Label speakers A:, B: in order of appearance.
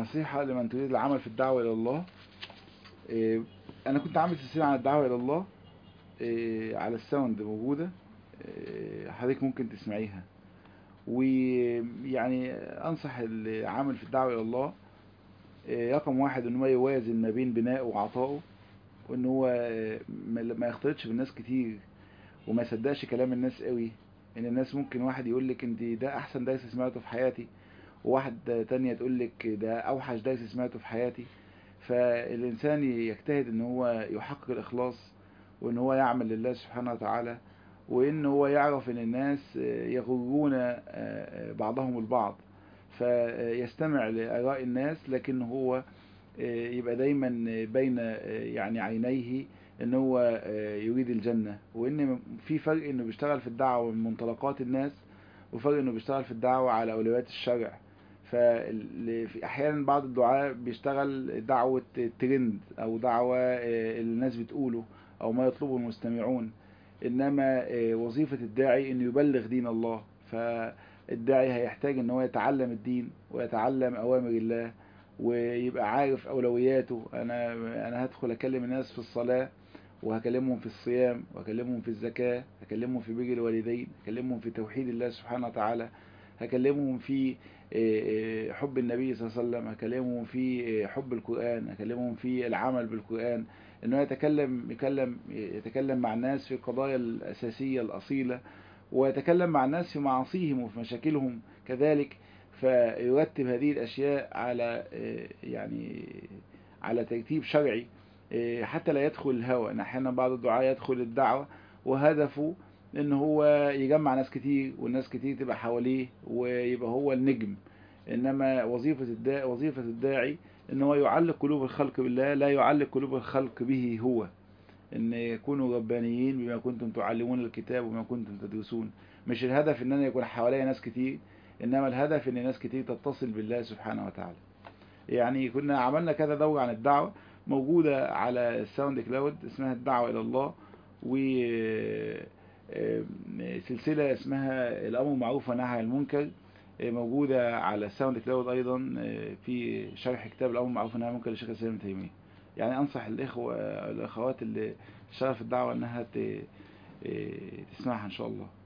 A: نصيحة لمن تريد العمل في الدعوة إلى الله أنا كنت عامل سلسلة عن الدعوة إلى الله على الساوند موجودة حضرتك ممكن تسمعيها ويعني أنصح العامل في الدعوة إلى الله رقم واحد إن هو يوازن ما بين بنائه وعطائه وإن هو ما يختلطش بالناس كتير وما يصدقش كلام الناس قوي ان الناس ممكن واحد يقول لك انت ده احسن درس سمعته في حياتي وواحد تانية تقول لك ده اوحش درس سمعته في حياتي فالانسان يجتهد ان هو يحقق الاخلاص وان هو يعمل لله سبحانه وتعالى وان هو يعرف ان الناس يغرون بعضهم البعض فيستمع لآراء الناس لكن هو يبقى دايما بين يعني عينيه ان هو يريد الجنة وان في فرق انه بيشتغل في الدعوة من منطلقات الناس وفرق انه بيشتغل في الدعوة على اولويات الشرع ففي احيانا بعض الدعاء بيشتغل دعوة ترند او دعوة الناس بتقوله او ما يطلبه المستمعون انما وظيفة الداعي انه يبلغ دين الله فالداعي هيحتاج ان هو يتعلم الدين ويتعلم اوامر الله ويبقى عارف اولوياته انا انا هدخل اكلم الناس في الصلاه وهكلمهم في الصيام وهكلمهم في الزكاه هكلمهم في بر الوالدين هكلمهم في توحيد الله سبحانه وتعالى هكلمهم في حب النبي صلى الله عليه وسلم هكلمهم في حب القران هكلمهم في العمل بالقران انه يتكلم يتكلم يتكلم مع الناس في القضايا الاساسيه الاصيله ويتكلم مع الناس في معاصيهم وفي مشاكلهم كذلك فيرتب هذه الأشياء على يعني على ترتيب شرعي حتى لا يدخل الهوى ان احيانا بعض الدعاء يدخل الدعوة وهدفه ان هو يجمع ناس كتير والناس كتير تبقى حواليه ويبقى هو النجم انما وظيفة الداعي وظيفة الداعي ان هو يعلق قلوب الخلق بالله لا يعلق قلوب الخلق به هو ان يكونوا ربانيين بما كنتم تعلمون الكتاب وما كنتم تدرسون مش الهدف ان انا يكون حواليا ناس كتير انما الهدف ان ناس كتير تتصل بالله سبحانه وتعالى يعني كنا عملنا كذا دورة عن الدعوة موجودة على الساوند كلاود اسمها الدعوة الى الله و سلسلة اسمها الامر معروف والنهي عن المنكر موجودة على الساوند كلاود ايضا في شرح كتاب الامر معروف والنهي عن المنكر للشيخ الاسلام ابن تيمية يعني انصح الاخوة الاخوات اللي شغال في الدعوة انها تسمعها ان شاء الله